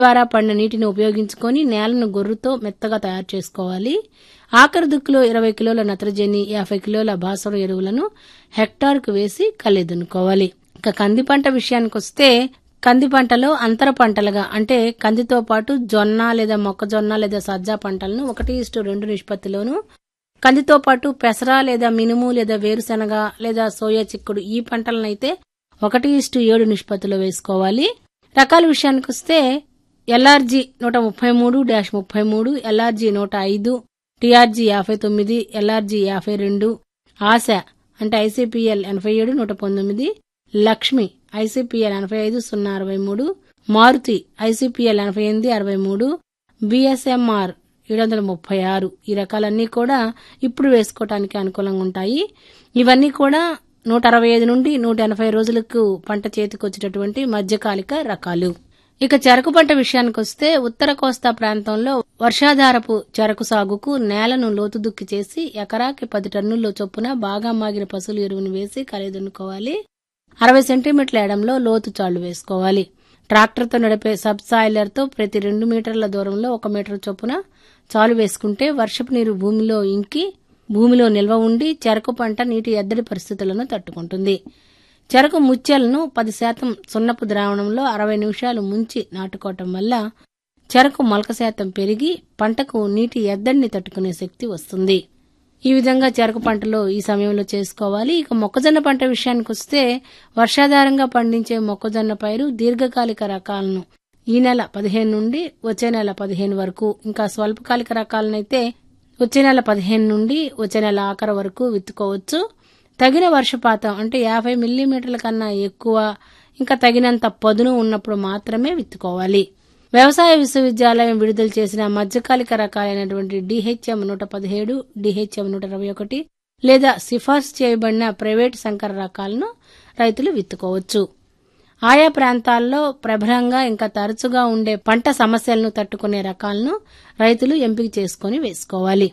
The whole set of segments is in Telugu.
ద్వారా పడిన నీటిని ఉపయోగించుకొని నేలను గొర్రుతో మెత్తగా తయారు చేసుకోవాలి ఆఖరి దుక్కులో ఇరవై కిలోల నత్రజని యాభై కిలోల భాస్వరం ఎరువులను హెక్టార్కు వేసి కళ్ళెదునుకోవాలి ఇక కంది పంట విషయానికి వస్తే కంది పంటలో అంతర పంటలుగా అంటే కందితో పాటు జొన్న లేదా మొక్కజొన్న లేదా సజ్జ పంటలను ఒకటి ఇష్టు రెండు నిష్పత్తిలోను కందితో పాటు పెసర లేదా మినుము లేదా వేరుశెనగ లేదా సోయా చిక్కుడు ఈ పంటలనైతే ఒకటి ఇష్టు ఏడు నిష్పత్తిలో వేసుకోవాలి రకాల విషయానికి వస్తే ఎల్ఆర్జీ నూట ముప్పై మూడు డాష్ ముప్పై మూడు ఎల్ఆర్జీ నూట ఐదు టీఆర్జీ యాభై తొమ్మిది ఎల్ఆర్జీ యాభై రెండు ఆశ అంటే ఐసీపీఎల్ ఎనభై ఏడు నూట పంతొమ్మిది లక్ష్మి ఐసీపీఎల్ ఎనభై ఐదు సున్నా అరవై మూడు మారుతి ఐసీపీఎల్ ఎనభై ఎనిమిది అరవై మూడు బిఎస్ఎంఆర్ ఏడు వందల ముప్పై ఆరు ఈ రకాలన్నీ కూడా ఇప్పుడు వేసుకోవటానికి అనుకూలంగా ఉంటాయి ఇవన్నీ కూడా నూట అరవై ఐదు నుండి నూట ఎనభై రోజులకు పంట చేతికి వచ్చేటటువంటి మధ్యకాలిక రకాలు ఇక చెరకు పంట విషయానికి వస్తే ఉత్తర కోస్తా ప్రాంతంలో వర్షాధారపు చెరకు సాగుకు నేలను లోతుదుక్కి చేసి ఎకరాకి పది టన్నుల్లో చొప్పున బాగా మాగిన పశువుల ఎరువును వేసి కలిదున్నుకోవాలి అరవై సెంటీమీటర్ల ఎడంలో లోతు చాళ్లు వేసుకోవాలి ట్రాక్టర్తో నడిపే సబ్ సాయిలర్తో ప్రతి రెండు మీటర్ల దూరంలో ఒక మీటర్ చొప్పున చాలు వేసుకుంటే వర్షపు నీరు భూమిలో ఇంకి భూమిలో నిల్వ ఉండి చెరకు పంట నీటి ఎద్దడి పరిస్థితులను తట్టుకుంటుంది చెరకు ముచ్చెలను పది శాతం సున్నపు ద్రావణంలో అరవై నిమిషాలు ముంచి నాటుకోవటం వల్ల చెరకు మొలక శాతం పెరిగి పంటకు నీటి ఎద్దడిని తట్టుకునే శక్తి వస్తుంది ఈ విధంగా చెరకు పంటలో ఈ సమయంలో చేసుకోవాలి ఇక మొక్కజొన్న పంట విషయానికి వస్తే వర్షాధారంగా పండించే మొక్కజొన్న పైరు దీర్ఘకాలిక రకాలను ఈ నెల పదిహేను నుండి వచ్చే నెల పదిహేను వరకు ఇంకా స్వల్పకాలిక రకాలనైతే వచ్చే నెల పదిహేను నుండి వచ్చే నెల ఆఖరు వరకు విత్తుకోవచ్చు తగిన వర్షపాతం అంటే యాభై మిల్లీమీటర్ల కన్నా ఎక్కువ ఇంకా తగినంత పదును ఉన్నప్పుడు మాత్రమే విత్తుకోవాలి వ్యవసాయ విశ్వవిద్యాలయం విడుదల చేసిన మధ్యకాలిక రకాలైనటువంటి డిహెచ్ఎం నూట పదిహేడు డిహెచ్ఎం నూట ఇరవై ఒకటి లేదా సిఫార్సు చేయబడిన ప్రైవేట్ సంకర రకాలను రైతులు విత్తుకోవచ్చు ఆయా ప్రాంతాల్లో ప్రబలంగా ఇంకా తరచుగా ఉండే పంట సమస్యలను తట్టుకునే రకాలను రైతులు ఎంపిక చేసుకుని వేసుకోవాలి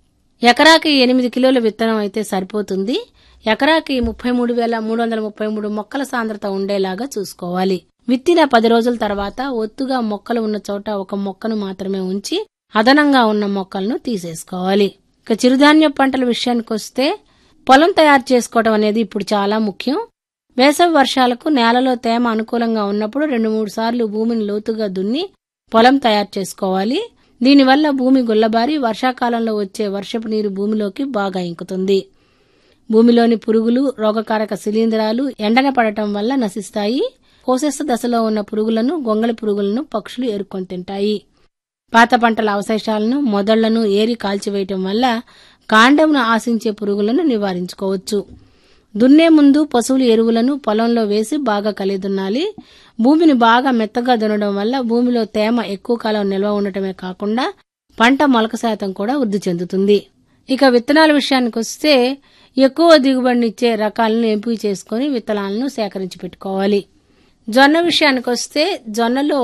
ఎకరాకి ఎనిమిది కిలోల విత్తనం అయితే సరిపోతుంది ఎకరాకి ముప్పై మూడు వేల మూడు వందల ముప్పై మూడు మొక్కల సాంద్రత ఉండేలాగా చూసుకోవాలి విత్తిన పది రోజుల తర్వాత ఒత్తుగా మొక్కలు ఉన్న చోట ఒక మొక్కను మాత్రమే ఉంచి అదనంగా ఉన్న మొక్కలను తీసేసుకోవాలి ఇక చిరుధాన్య పంటల విషయానికి వస్తే పొలం తయారు చేసుకోవడం అనేది ఇప్పుడు చాలా ముఖ్యం వేసవి వర్షాలకు నేలలో తేమ అనుకూలంగా ఉన్నప్పుడు రెండు మూడు సార్లు భూమిని లోతుగా దున్ని పొలం తయారు చేసుకోవాలి దీనివల్ల భూమి గుల్లబారి వర్షాకాలంలో వచ్చే వర్షపు నీరు భూమిలోకి బాగా ఇంకుతుంది భూమిలోని పురుగులు రోగకారక శిలీంధ్రాలు ఎండన పడటం వల్ల నశిస్తాయి కోశస్థ దశలో ఉన్న పురుగులను గొంగళి పురుగులను పక్షులు ఏరుకొని తింటాయి పాత పంటల అవశేషాలను మొదళ్లను ఏరి కాల్చివేయటం వల్ల కాండంను ఆశించే పురుగులను నివారించుకోవచ్చు దున్నే ముందు పశువుల ఎరువులను పొలంలో వేసి బాగా కలిదున్నాలి భూమిని బాగా మెత్తగా దున్నడం వల్ల భూమిలో తేమ ఎక్కువ కాలం నిల్వ ఉండటమే కాకుండా పంట మొలక శాతం కూడా వృద్ధి చెందుతుంది ఇక విత్తనాల విషయానికి వస్తే ఎక్కువ దిగుబడినిచ్చే రకాలను ఎంపిక చేసుకుని విత్తనాలను సేకరించి పెట్టుకోవాలి జొన్న విషయానికి వస్తే జొన్నలో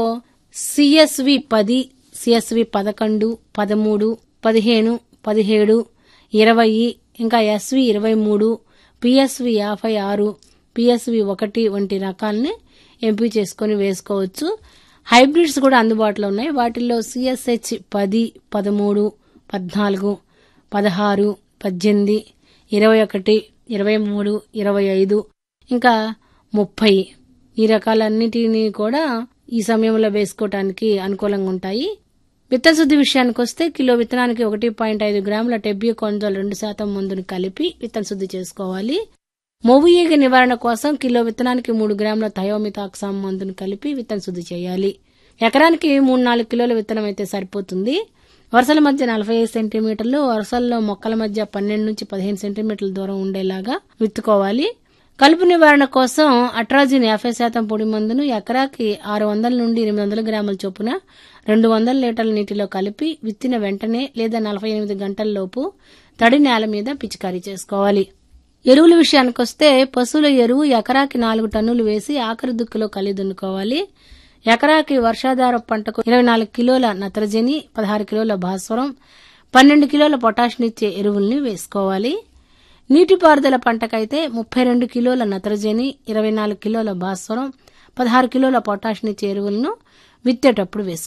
సిఎస్వి పది సిఎస్వి పదకొండు పదమూడు పదిహేను పదిహేడు ఇరవై ఇంకా ఎస్వి ఇరవై మూడు పిఎస్వి యాభై ఆరు పిఎస్వి ఒకటి వంటి రకాలని ఎంపిక చేసుకుని వేసుకోవచ్చు హైబ్రిడ్స్ కూడా అందుబాటులో ఉన్నాయి వాటిల్లో సిఎస్హెచ్ పది పదమూడు పద్నాలుగు పదహారు పద్దెనిమిది ఇరవై ఒకటి ఇరవై మూడు ఇరవై ఐదు ఇంకా ముప్పై ఈ రకాలన్నిటినీ కూడా ఈ సమయంలో వేసుకోవటానికి అనుకూలంగా ఉంటాయి విత్తన శుద్ధి విషయానికి వస్తే కిలో విత్తనానికి ఒకటి పాయింట్ ఐదు గ్రాముల టెబ్బియో కొంజోల్ రెండు శాతం మందును కలిపి విత్తన శుద్ధి చేసుకోవాలి మొవ్వు ఈగ నివారణ కోసం కిలో విత్తనానికి మూడు గ్రాముల థయోమితాక్సామ్ మందును కలిపి విత్తన శుద్ధి చేయాలి ఎకరానికి మూడు నాలుగు కిలోల విత్తనం అయితే సరిపోతుంది వరుసల మధ్య నలభై ఐదు సెంటీమీటర్లు వరుసల్లో మొక్కల మధ్య పన్నెండు నుంచి పదిహేను సెంటీమీటర్ల దూరం ఉండేలాగా విత్తుకోవాలి కలుపు నివారణ కోసం అట్రాజిన్ యాభై శాతం పొడి మందును ఎకరాకి ఆరు వందల నుండి ఎనిమిది వందల గ్రాముల చొప్పున రెండు వందల లీటర్ల నీటిలో కలిపి విత్తిన వెంటనే లేదా నలభై ఎనిమిది గంటల్లోపు తడి నేల మీద పిచికారీ చేసుకోవాలి ఎరువుల విషయానికి వస్తే పశువుల ఎరువు ఎకరాకి నాలుగు టన్నులు వేసి ఆఖరి దుక్కులో కలి దున్నుకోవాలి ఎకరాకి వర్షాధార పంటకు ఇరవై నాలుగు కిలోల నత్రజని పదహారు కిలోల భాస్వరం పన్నెండు కిలోల పొటాషినిచ్చే ఎరువుల్ని వేసుకోవాలి నీటిపారుదల పంటకైతే ముప్పై రెండు కిలోల నత్రజని ఇరవై నాలుగు కిలోల భాస్వరం పదహారు కిలోల పొటాషినిచ్చే ఎరువులను విత్తేటప్పుడు వేసుకోవాలి